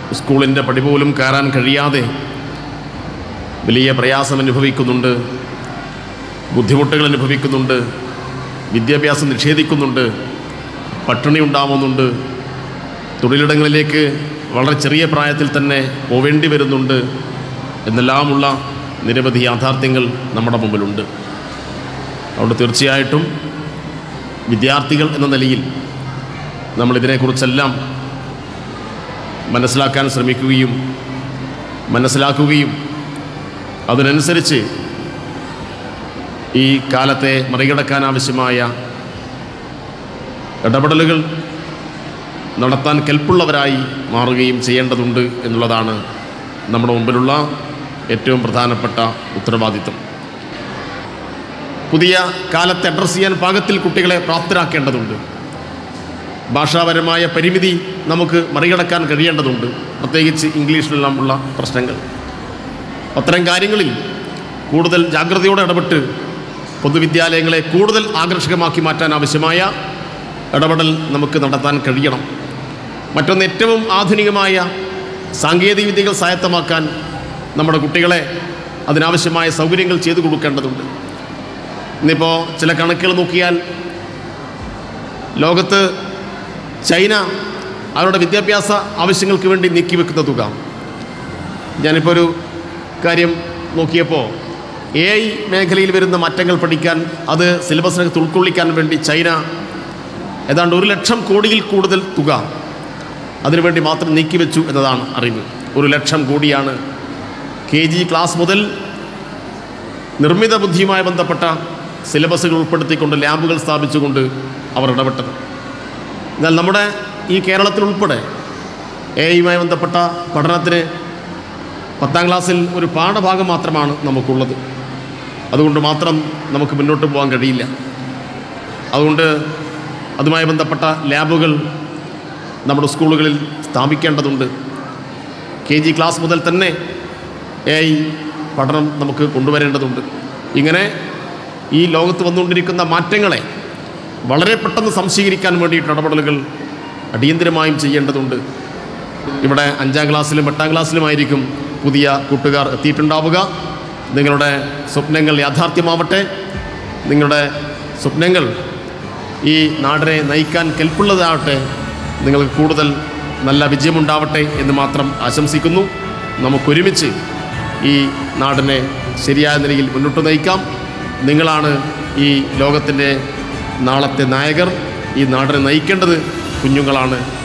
സ്കൂളിൻ്റെ പടി പോലും കയറാൻ കഴിയാതെ വലിയ പ്രയാസം അനുഭവിക്കുന്നുണ്ട് ബുദ്ധിമുട്ടുകൾ അനുഭവിക്കുന്നുണ്ട് വിദ്യാഭ്യാസം നിഷേധിക്കുന്നുണ്ട് പട്ടിണി ഉണ്ടാവുന്നുണ്ട് തൊഴിലിടങ്ങളിലേക്ക് വളരെ ചെറിയ പ്രായത്തിൽ തന്നെ പോവേണ്ടി വരുന്നുണ്ട് എന്നെല്ലാമുള്ള നിരവധി യാഥാർത്ഥ്യങ്ങൾ നമ്മുടെ മുമ്പിലുണ്ട് അതുകൊണ്ട് തീർച്ചയായിട്ടും വിദ്യാർത്ഥികൾ എന്ന നിലയിൽ നമ്മളിതിനെക്കുറിച്ചെല്ലാം മനസ്സിലാക്കാൻ ശ്രമിക്കുകയും മനസ്സിലാക്കുകയും അതിനനുസരിച്ച് ഈ കാലത്തെ മറികടക്കാൻ ആവശ്യമായ ഇടപെടലുകൾ നടത്താൻ കെൽപ്പുള്ളവരായി മാറുകയും ചെയ്യേണ്ടതുണ്ട് എന്നുള്ളതാണ് നമ്മുടെ മുമ്പിലുള്ള ഏറ്റവും പ്രധാനപ്പെട്ട ഉത്തരവാദിത്വം പുതിയ കാലത്തെ അഡ്രസ്സ് ചെയ്യാൻ പാകത്തിൽ കുട്ടികളെ പ്രാപ്തരാക്കേണ്ടതുണ്ട് ഭാഷാപരമായ പരിമിതി നമുക്ക് മറികടക്കാൻ കഴിയേണ്ടതുണ്ട് പ്രത്യേകിച്ച് ഇംഗ്ലീഷിലെല്ലാം ഉള്ള പ്രശ്നങ്ങൾ അത്തരം കാര്യങ്ങളിൽ കൂടുതൽ ജാഗ്രതയോടെ ഇടപെട്ട് പൊതുവിദ്യാലയങ്ങളെ കൂടുതൽ ആകർഷകമാക്കി മാറ്റാൻ ആവശ്യമായ ഇടപെടൽ നമുക്ക് നടത്താൻ കഴിയണം മറ്റൊന്ന് ഏറ്റവും ആധുനികമായ സാങ്കേതിക വിദ്യകൾ സ്വായത്തമാക്കാൻ നമ്മുടെ കുട്ടികളെ അതിനാവശ്യമായ സൗകര്യങ്ങൾ ചെയ്തു കൊടുക്കേണ്ടതുണ്ട് ഇന്നിപ്പോൾ ചില കണക്കുകൾ നോക്കിയാൽ ലോകത്ത് ചൈന അവരുടെ വിദ്യാഭ്യാസ ആവശ്യങ്ങൾക്ക് വേണ്ടി നീക്കിവെക്കുന്ന തുക ഞാനിപ്പോൾ ഒരു കാര്യം നോക്കിയപ്പോൾ എ ഐ മേഖലയിൽ വരുന്ന മാറ്റങ്ങൾ പഠിക്കാൻ അത് സിലബസിനകത്ത് ഉൾക്കൊള്ളിക്കാൻ വേണ്ടി ചൈന ഏതാണ്ട് ഒരു ലക്ഷം കോടിയിൽ കൂടുതൽ തുക അതിനുവേണ്ടി മാത്രം നീക്കിവെച്ചു എന്നതാണ് അറിവ് ഒരു ലക്ഷം കോടിയാണ് കെ ജി ക്ലാസ് മുതൽ നിർമ്മിത ബുദ്ധിയുമായി ബന്ധപ്പെട്ട സിലബസുകൾ ഉൾപ്പെടുത്തിക്കൊണ്ട് ലാബുകൾ സ്ഥാപിച്ചുകൊണ്ട് അവർ ഇടപെട്ടത് എന്നാൽ നമ്മുടെ ഈ കേരളത്തിൽ ഉൾപ്പെടെ എ ഐയുമായി ബന്ധപ്പെട്ട പഠനത്തിന് പത്താം ക്ലാസ്സിൽ ഒരു പാഠഭാഗം മാത്രമാണ് നമുക്കുള്ളത് അതുകൊണ്ട് മാത്രം നമുക്ക് മുന്നോട്ട് പോകാൻ കഴിയില്ല അതുകൊണ്ട് അതുമായി ബന്ധപ്പെട്ട ലാബുകൾ നമ്മുടെ സ്കൂളുകളിൽ സ്ഥാപിക്കേണ്ടതുണ്ട് കെ ജി ക്ലാസ് മുതൽ തന്നെ എ ഐ പഠനം നമുക്ക് കൊണ്ടുവരേണ്ടതുണ്ട് ഇങ്ങനെ ഈ ലോകത്ത് വന്നുകൊണ്ടിരിക്കുന്ന മാറ്റങ്ങളെ വളരെ പെട്ടെന്ന് സംശീകരിക്കാൻ വേണ്ടിയിട്ട് ഇടപെടലുകൾ അടിയന്തിരമായും ചെയ്യേണ്ടതുണ്ട് ഇവിടെ അഞ്ചാം ക്ലാസ്സിലും എട്ടാം ക്ലാസ്സിലുമായിരിക്കും പുതിയ കൂട്ടുകാർ എത്തിയിട്ടുണ്ടാവുക നിങ്ങളുടെ സ്വപ്നങ്ങൾ യാഥാർത്ഥ്യമാവട്ടെ നിങ്ങളുടെ സ്വപ്നങ്ങൾ ഈ നാടിനെ നയിക്കാൻ കെൽപ്പുള്ളതാവട്ടെ നിങ്ങൾക്ക് കൂടുതൽ നല്ല വിജയമുണ്ടാവട്ടെ എന്ന് മാത്രം ആശംസിക്കുന്നു നമുക്കൊരുമിച്ച് ഈ നാടിനെ ശരിയായ നിലയിൽ മുന്നോട്ട് നയിക്കാം നിങ്ങളാണ് ഈ ലോകത്തിൻ്റെ നാളത്തെ നായകർ ഈ നാടിനെ നയിക്കേണ്ടത് കുഞ്ഞുങ്ങളാണ്